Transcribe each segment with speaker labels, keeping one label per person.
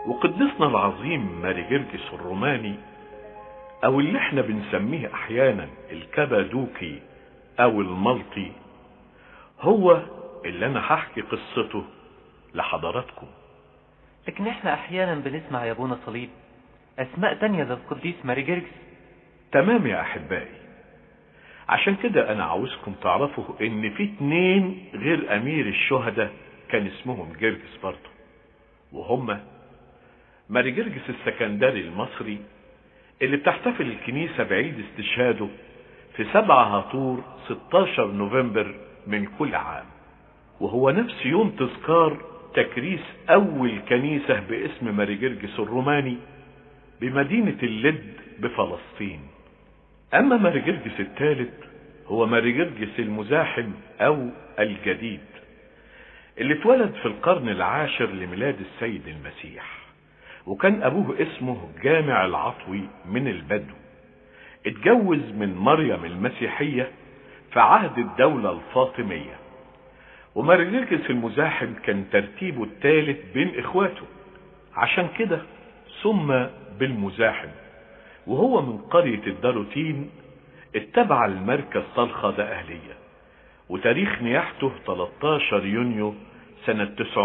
Speaker 1: وقدسنا العظيم ماري جرجس الروماني او اللي احنا بنسميه احيانا الكبادوكي او الملطي هو اللي انا هحكي قصته لحضراتكم
Speaker 2: لكن احنا احيانا بنسمع يا ابونا صليب اسماء تانية للقديس ماري جرجس
Speaker 1: تمام يا احبائي عشان كده انا عاوزكم تعرفوا ان في اتنين غير امير الشهداء كان اسمهم جرجس برضه وهما ماري جرجس السكندري المصري اللي بتحتفل الكنيسة بعيد استشهاده في 7 هطور 16 نوفمبر من كل عام وهو نفس يوم تذكار تكريس اول كنيسة باسم ماري جرجس الروماني بمدينة اللد بفلسطين اما ماري جرجس الثالث هو ماري جرجس المزاحم او الجديد اللي اتولد في القرن العاشر لميلاد السيد المسيح وكان ابوه اسمه جامع العطوي من البدو اتجوز من مريم المسيحية في عهد الدولة الفاطمية وماري جرجس المزاحم كان ترتيبه الثالث بين اخواته عشان كده سمى بالمزاحم وهو من قرية الداروتين اتبع المركز صلخة ده اهلية وتاريخ نياحته 13 يونيو سنة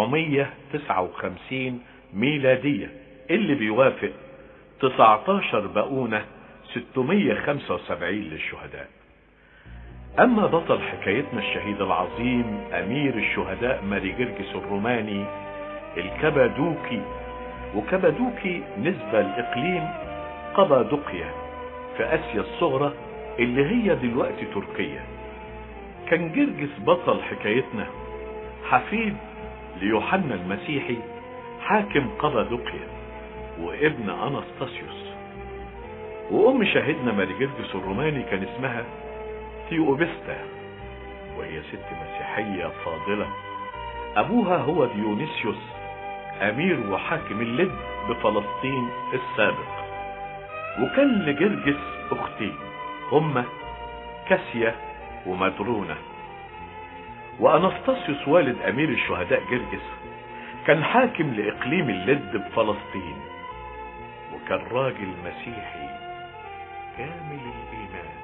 Speaker 1: 959 ميلادية اللي بيوافق 19 بقونة 675 للشهداء اما بطل حكايتنا الشهيد العظيم امير الشهداء ماري جرجس الروماني الكبادوكي وكبادوكي نسبة لاقليم قبادوقيا في اسيا الصغرى اللي هي دلوقتي تركيا كان جرجس بطل حكايتنا حفيد ليوحنا المسيحي حاكم قبادوقيا وابن انستاسيوس وام شاهدنا ماري جرجس الروماني كان اسمها ثيوبستا وهي ست مسيحية فاضلة ابوها هو ديونيسيوس امير وحاكم اللد بفلسطين السابق وكان لجرجس اختين هما كاسيا ومدرونة وانستاسيوس والد امير الشهداء جرجس كان حاكم لاقليم اللد بفلسطين وكان راجل مسيحي كامل الايمان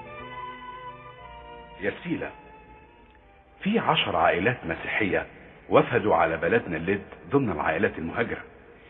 Speaker 3: يا سيلة في عشر عائلات مسيحية وفدوا على بلدنا اللد ضمن العائلات المهاجرة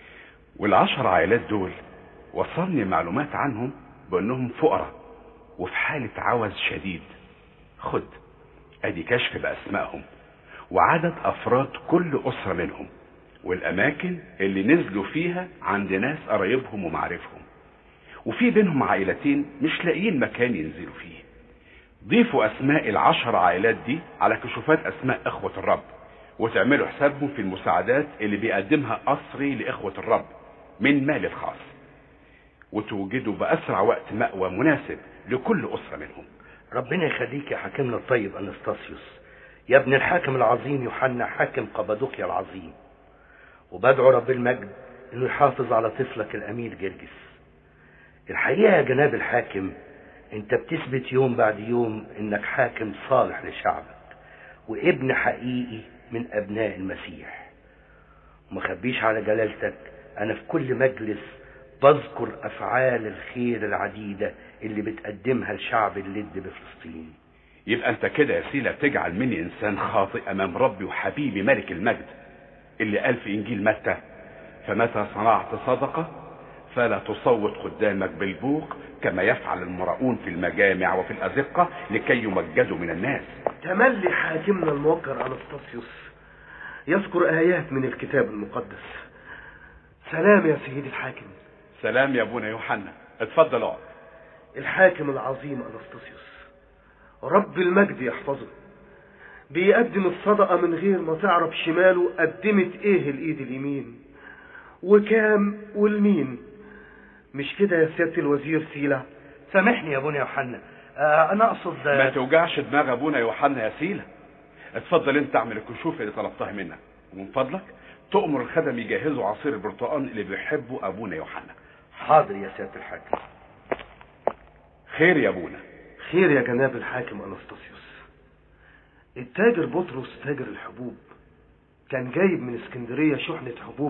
Speaker 3: والعشر عائلات دول وصلني معلومات عنهم بانهم فقراء وفي حالة عوز شديد خد ادي كشف باسمائهم وعدد افراد كل اسرة منهم والاماكن اللي نزلوا فيها عند ناس قرايبهم ومعارفهم وفي بينهم عائلتين مش لاقيين مكان ينزلوا فيه ضيفوا اسماء العشر عائلات دي على كشوفات اسماء اخوة الرب وتعملوا حسابهم في المساعدات اللي بيقدمها قصري لاخوة الرب من مال الخاص وتوجدوا باسرع وقت مأوى مناسب لكل اسرة منهم
Speaker 4: ربنا يخليك يا حاكمنا الطيب انستاسيوس يا ابن الحاكم العظيم يوحنا حاكم قبادوقيا العظيم وبدعو رب المجد انه يحافظ على طفلك الامير جرجس الحقيقة يا جناب الحاكم انت بتثبت يوم بعد يوم انك حاكم صالح لشعبك وابن حقيقي من ابناء المسيح ومخبيش على جلالتك انا في كل مجلس بذكر افعال الخير العديدة اللي بتقدمها لشعب اللد بفلسطين
Speaker 3: يبقى انت كده يا سيلة بتجعل مني انسان خاطئ امام ربي وحبيبي ملك المجد اللي قال في انجيل متى فمتى صنعت صدقة فلا تصوت قدامك بالبوق كما يفعل المراؤون في المجامع وفي الأزقة لكي يمجدوا من الناس
Speaker 5: تملي حاكمنا الموقر أنستاسيوس يذكر آيات من الكتاب المقدس سلام يا سيدي الحاكم
Speaker 3: سلام يا ابونا يوحنا اتفضل اقعد
Speaker 5: الحاكم العظيم أنستاسيوس رب المجد يحفظه بيقدم الصدقة من غير ما تعرف شماله قدمت ايه الايد اليمين وكام والمين مش كده يا سيادة الوزير سيلة
Speaker 4: سامحني يا ابونا يوحنا آه انا اقصد
Speaker 3: ما توجعش دماغ ابونا يوحنا يا سيلة اتفضل انت اعمل الكشوف اللي طلبتها منك ومن فضلك تؤمر الخدم يجهزوا عصير البرتقال اللي بيحبه ابونا يوحنا
Speaker 4: حاضر يا سيادة الحاكم
Speaker 3: خير يا ابونا
Speaker 5: خير يا جناب الحاكم أنستاسيوس التاجر بطرس تاجر الحبوب كان جايب من اسكندرية شحنة حبوب